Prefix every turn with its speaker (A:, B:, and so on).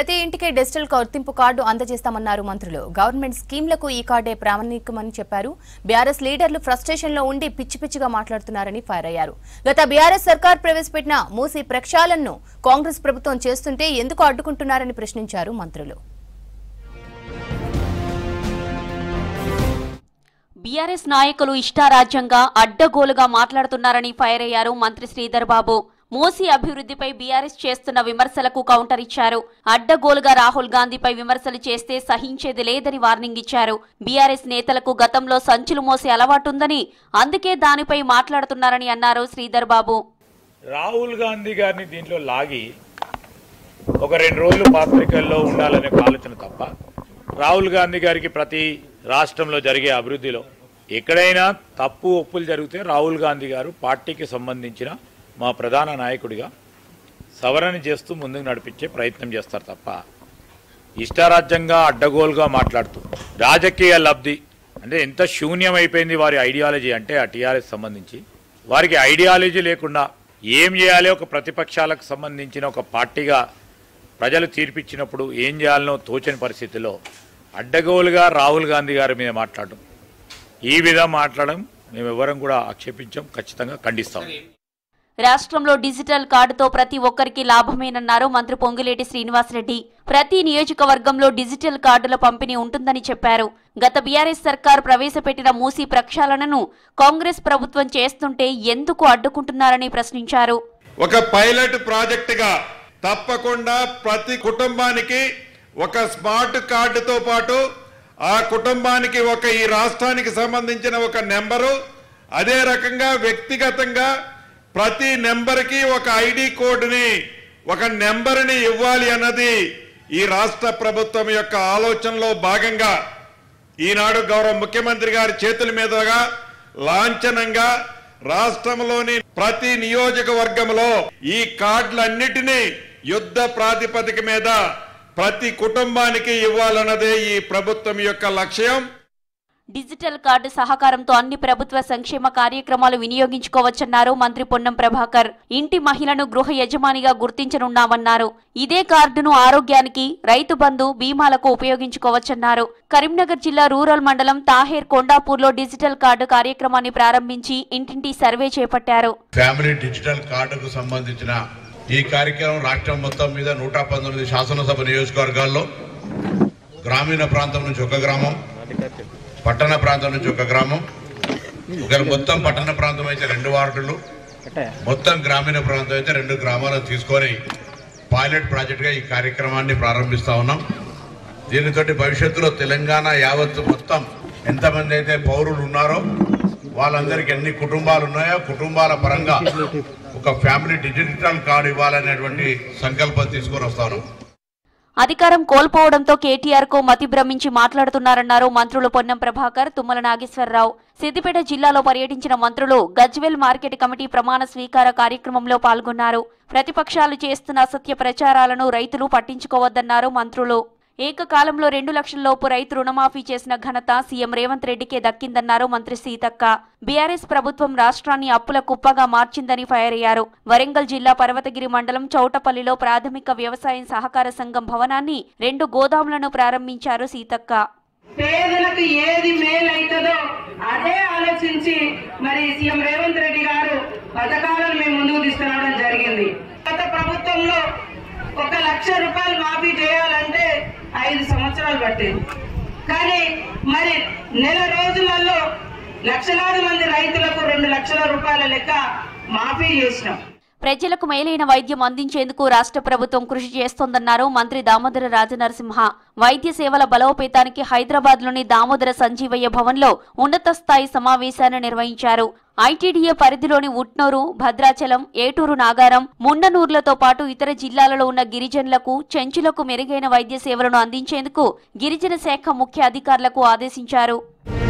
A: ప్రతి ఇంటికి డిజిటల్ గుర్తింపు కార్డు అందజేస్తామన్నారు మంత్రులు గవర్నమెంట్ స్కీమ్లకు ఈ కార్డే ప్రామాణికమని చెప్పారు బీఆర్ఎస్ లీడర్లు ఫ్రస్ట్రేషన్ లో ఉండి పిచ్చి పిచ్చిగా మాట్లాడుతున్నారని ఫైర్ అయ్యారు గత బీఆర్ఎస్ సర్కార్ ప్రవేశపెట్టిన మూసి ప్రక్షాళనను కాంగ్రెస్ ప్రభుత్వం చేస్తుంటే ఎందుకు అడ్డుకుంటున్నారని ప్రశ్నించారు మంత్రులు
B: బీఆర్ఎస్ నాయకులు ఇష్టారాజ్యంగా అడ్డగోలుగా మాట్లాడుతున్నారని ఫైర్ అయ్యారు మంత్రి శ్రీధర్ బాబు మోసీ అభివృద్ధిపై బీఆర్ఎస్ చేస్తున్న విమర్శలకు కౌంటర్ ఇచ్చారు అడ్డగోలుగా రాహుల్ గాంధీపై విమర్శలు చేస్తే సహించేది లేదని వార్నింగ్ ఇచ్చారు బీఆర్ఎస్ నేతలకు గతంలో సంచులు మోసే అలవాటుందని అందుకే దానిపై మాట్లాడుతున్నారని అన్నారు శ్రీధర్ బాబు
C: రాహుల్ గాంధీ గారిని దీంట్లో లాగి ఒక రెండు రోజులు పాత్రికల్లో ఉండాలనే ఒక ఆలోచన తప్ప రాహుల్ గాంధీ గారికి ప్రతి రాష్ట్రంలో జరిగే అభివృద్ధిలో ఎక్కడైనా తప్పు ఒప్పులు జరిగితే రాహుల్ గాంధీ గారు పార్టీకి సంబంధించిన మా ప్రధాన నాయకుడిగా సవరణ చేస్తూ ముందుకు నడిపించే ప్రయత్నం చేస్తారు తప్ప ఇష్టారాజ్యంగా అడ్డగోలుగా మాట్లాడుతూ రాజకీయ లబ్ధి అంటే ఎంత శూన్యమైపోయింది వారి ఐడియాలజీ అంటే ఆ టీఆర్ఎస్ సంబంధించి వారికి ఐడియాలజీ లేకుండా ఏం చేయాలి ఒక ప్రతిపక్షాలకు సంబంధించిన ఒక పార్టీగా ప్రజలు తీర్పిచ్చినప్పుడు ఏం చేయాలనో తోచని పరిస్థితిలో అడ్డగోలుగా రాహుల్ గాంధీ గారి మీద మాట్లాడడం ఈ విధంగా మాట్లాడడం మేము ఎవరం కూడా ఆక్షేపించాం ఖచ్చితంగా ఖండిస్తాం
B: రాష్ట్రంలో డిజిటల్ కార్డుతో ప్రతి ఒక్కరికి లాభమేనన్నారు మంత్రి పొంగులేటి శ్రీనివాసరెడ్డి ప్రతి నియోజకవర్గంలో డిజిటల్ కార్డుల పంపిణీ ఉంటుందని చెప్పారు గత బీఆర్ఎస్ సర్కార్ ప్రవేశపెట్టిన మూసీ ప్రక్షాళనను కాంగ్రెస్ ప్రభుత్వం చేస్తుంటే ఎందుకు అడ్డుకుంటున్నారని ప్రశ్నించారు
D: ఒక పైలట్ ప్రాజెక్టుగా తప్పకుండా ప్రతి కుటుంబానికి ఒక స్మార్ట్ కార్డుతో పాటు ఆ కుటుంబానికి ఒక ఈ రాష్ట్రానికి సంబంధించిన ఒక నెంబరు అదే రకంగా వ్యక్తిగతంగా ప్రతి నెంబర్కి ఒక ఐడి కోడ్ని ఒక నెంబర్ని ఇవ్వాలి అన్నది ఈ రాష్ట్ర ప్రభుత్వం యొక్క ఆలోచనలో భాగంగా ఈనాడు గౌరవ ముఖ్యమంత్రి గారి చేతుల మీదుగా లాంఛనంగా రాష్ట్రంలోని ప్రతి నియోజకవర్గంలో ఈ కార్డులన్నిటినీ యుద్ధ ప్రాతిపదిక మీద ప్రతి కుటుంబానికి ఇవ్వాలన్నదే ఈ ప్రభుత్వం యొక్క లక్ష్యం
B: డిజిటల్ కార్డు సహకారంతో అన్ని ప్రభుత్వ సంక్షేమ కార్యక్రమాలు వినియోగించుకోవచ్చన్నారు మంత్రి పొన్నం ప్రభాకర్ ఇంటి మహిళను గృహ యజమానిగా గుర్తించనున్నామన్నారు ఇదే కార్డును ఆరోగ్యానికి రైతు బంధు బీమాలకు ఉపయోగించుకోవచ్చన్నారు కరీంనగర్ జిల్లా రూరల్ మండలం తాహేర్ కొండాపూర్లో డిజిటల్ కార్డు కార్యక్రమాన్ని ప్రారంభించి ఇంటింటి సర్వే చేపట్టారు
E: ఫ్యామిలీ డిజిటల్ కార్డుకు సంబంధించిన ఈ కార్యక్రమం రాష్ట్రం మొత్తం మీద నూట పంతొమ్మిది శాసనసభ నియోజకవర్గాల్లో గ్రామీణ ప్రాంతం నుంచి ఒక గ్రామం పట్టణ ప్రాంతం నుంచి ఒక గ్రామం ఒకవేళ మొత్తం పట్టణ ప్రాంతం అయితే రెండు వార్డులు మొత్తం గ్రామీణ ప్రాంతం అయితే రెండు గ్రామాలను తీసుకొని పైలట్ ప్రాజెక్టుగా ఈ కార్యక్రమాన్ని ప్రారంభిస్తా ఉన్నాం దీనితోటి భవిష్యత్తులో తెలంగాణ యావత్తు మొత్తం ఎంతమంది అయితే పౌరులు ఉన్నారో వాళ్ళందరికీ ఎన్ని కుటుంబాలు ఉన్నాయో కుటుంబాల పరంగా ఒక ఫ్యామిలీ డిజిటల్ కార్డు ఇవ్వాలనేటువంటి సంకల్పం తీసుకొని వస్తాను
B: అధికారం కోల్పోవడంతో కేటీఆర్ కు మతి భ్రమించి మాట్లాడుతున్నారన్నారు మంత్రులు పొన్నం ప్రభాకర్ తుమ్మల నాగేశ్వరరావు సిద్దిపేట జిల్లాలో పర్యటించిన మంత్రులు గజ్వెల్ మార్కెట్ కమిటీ ప్రమాణ స్వీకార కార్యక్రమంలో పాల్గొన్నారు ప్రతిపక్షాలు చేస్తున్న అసత్య ప్రచారాలను రైతులు పట్టించుకోవద్దన్నారు మంత్రులు ఏకకాలంలో రెండు లక్షల లోపు రైతు రుణమాఫీ చేసిన ఘనత సీఎం రేవంత్ రెడ్డికే దక్కిందన్నారు మంత్రి సీతక్క బీఆర్ఎస్ ప్రభుత్వం రాష్ట్రాన్ని అప్పుల కుప్పగా మార్చిందని ఫైర్ అయ్యారు వరంగల్ జిల్లా పర్వతగిరి మండలం చౌటపల్లిలో ప్రాథమిక వ్యవసాయ సహకార సంఘం భవనాన్ని రెండు గోదాములను ప్రారంభించారు సీతక్క
F: పేదలకు ఏది మేలైతుందో అదే ఆలోచించి మరి సీఎం రేవంత్ రెడ్డి గారు పథకాలను మేము ముందుకు తీసుకురావడం జరిగింది గత ప్రభుత్వంలో ఒక లక్ష రూపాయలు మాఫీ చేయాలంటే ఐదు సంవత్సరాలు పట్టింది కానీ మరి నెల రోజులలో లక్షలాది మంది రైతులకు రెండు లక్షల రూపాయల లెక్క మాఫీ చేసినాం
B: ప్రజలకు మేలైన వైద్యం అందించేందుకు రాష్ట్ర ప్రభుత్వం కృషి చేస్తోందన్నారు మంత్రి దామోదర రాజనరసింహ వైద్య సేవల బలోపేతానికి హైదరాబాద్లోని దామోదర సంజీవయ్య భవన్లో ఉన్నత స్థాయి సమావేశాన్ని నిర్వహించారు ఐటీడీఏ పరిధిలోని ఉట్నూరు భద్రాచలం ఏటూరు నాగారం ముండనూర్లతో పాటు ఇతర జిల్లాలలో ఉన్న గిరిజనులకు చెంచులకు మెరుగైన వైద్య సేవలను అందించేందుకు గిరిజన శాఖ ముఖ్య అధికారులకు ఆదేశించారు